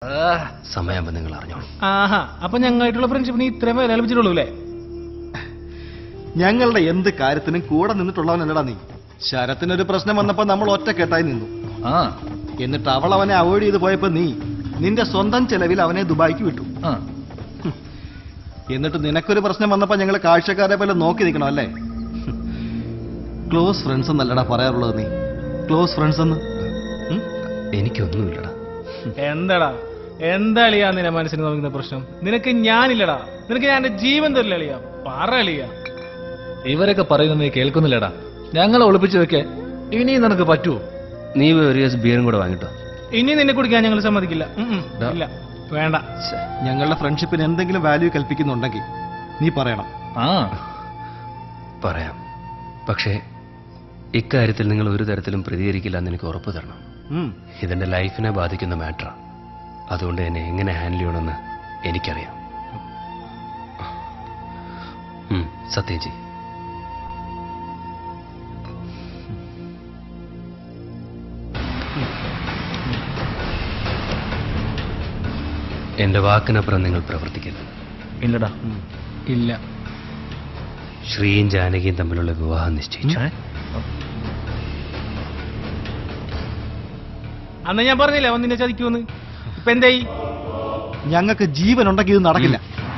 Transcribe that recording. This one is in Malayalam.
സമയമാകുമ്പോൾ നിങ്ങൾ അറിഞ്ഞോളൂ ആഹാ അപ്പൊ ഞങ്ങളായിട്ടുള്ള ഫ്രണ്ട്ഷിപ്പിന് ഇത്രയും വില ലഭിച്ചിട്ടുള്ളൂ അല്ലേ ഞങ്ങളുടെ എന്ത് കാര്യത്തിനും കൂടെ നിന്നിട്ടുള്ളവനല്ലടാ നീ ശരത്തിനൊരു പ്രശ്നം വന്നപ്പോ നമ്മൾ ഒറ്റക്കെട്ടായി നിന്നു ആ എന്നിട്ട് അവൾ അവനെ അവോയ്ഡ് ചെയ്ത് പോയപ്പോ നീ നിന്റെ സ്വന്തം ചെലവിൽ അവനെ ദുബായിക്ക് വിട്ടു ആ എന്നിട്ട് നിനക്കൊരു പ്രശ്നം വന്നപ്പോ ഞങ്ങൾ കാഴ്ചക്കാരെ പോലെ നോക്കി നിൽക്കണം അല്ലേ ക്ലോസ് ഫ്രണ്ട്സ് എന്നല്ലടാ പറയാറുള്ളത് നീ ക്ലോസ് ഫ്രണ്ട്സ് എന്ന് ഉം? എനിക്കൊന്നുമില്ലടാ എന്താടാ എന്താ അളിയാ നിന്റെ മനസ്സിന് തോന്നുന്ന പ്രശ്നം നിനക്ക് ഞാനില്ലടാ നിനക്ക് ഞാൻ എന്റെ ജീവൻ തരില്ല അളിയാ പറ അളിയാ ഇവരൊക്കെ പറയുന്നത് നീ കേൾക്കുന്നില്ലടാ ഞങ്ങളെ ഒളിപ്പിച്ചു വെക്കേ ഇനി നിനക്ക് പറ്റുമോ നീ പോയി ഒരു ഗ്ലാസ് ബിയറും കൂടെ വാങ്ങിട്ടോ ഇനി നിന്നെ കുടിക്കാൻ ഞങ്ങൾ സമ്മതിക്കില്ല ഉം, ഉം. ഡാ. ഇല്ല വേണ്ട ഞങ്ങളുടെ ഫ്രണ്ട്ഷിപ്പിന് എന്തെങ്കിലും വാല്യൂ കൽപ്പിക്കുന്നുണ്ടെങ്കിൽ നീ പറയണം ആ പറയാം പക്ഷേ ഇക്കാര്യത്തിൽ നിങ്ങൾ ഒരു തരത്തിലും പ്രതികരിക്കില്ല എന്ന് എനിക്ക് ഉറപ്പ് തരണം ഉം. ഇതെന്റെ ലൈഫിനെ ബാധിക്കുന്ന മാറ്ററാണ് അതുകൊണ്ട് എന്നെ എങ്ങനെ ഹാൻഡിൽ ചെയ്യണമെന്ന് എനിക്കറിയാം ഉം, സത്യം ചെയ് എന്റെ വാക്കിനപ്പുറം നിങ്ങൾ പ്രവർത്തിക്കരുത് ഇല്ലടാ ഇല്ല ശ്രീയും ജാനകിയും തമ്മിലുള്ള വിവാഹം നിശ്ചയിച്ചു ഏ? അന്ന് ഞാൻ പറഞ്ഞില്ലേ അവൻ നിന്നെ ചതിക്കൂന്ന് ഇപ്പൊ എന്തായി ഞങ്ങൾക്ക് ജീവനുണ്ടെങ്കിൽ ഇത് നടക്കില്ല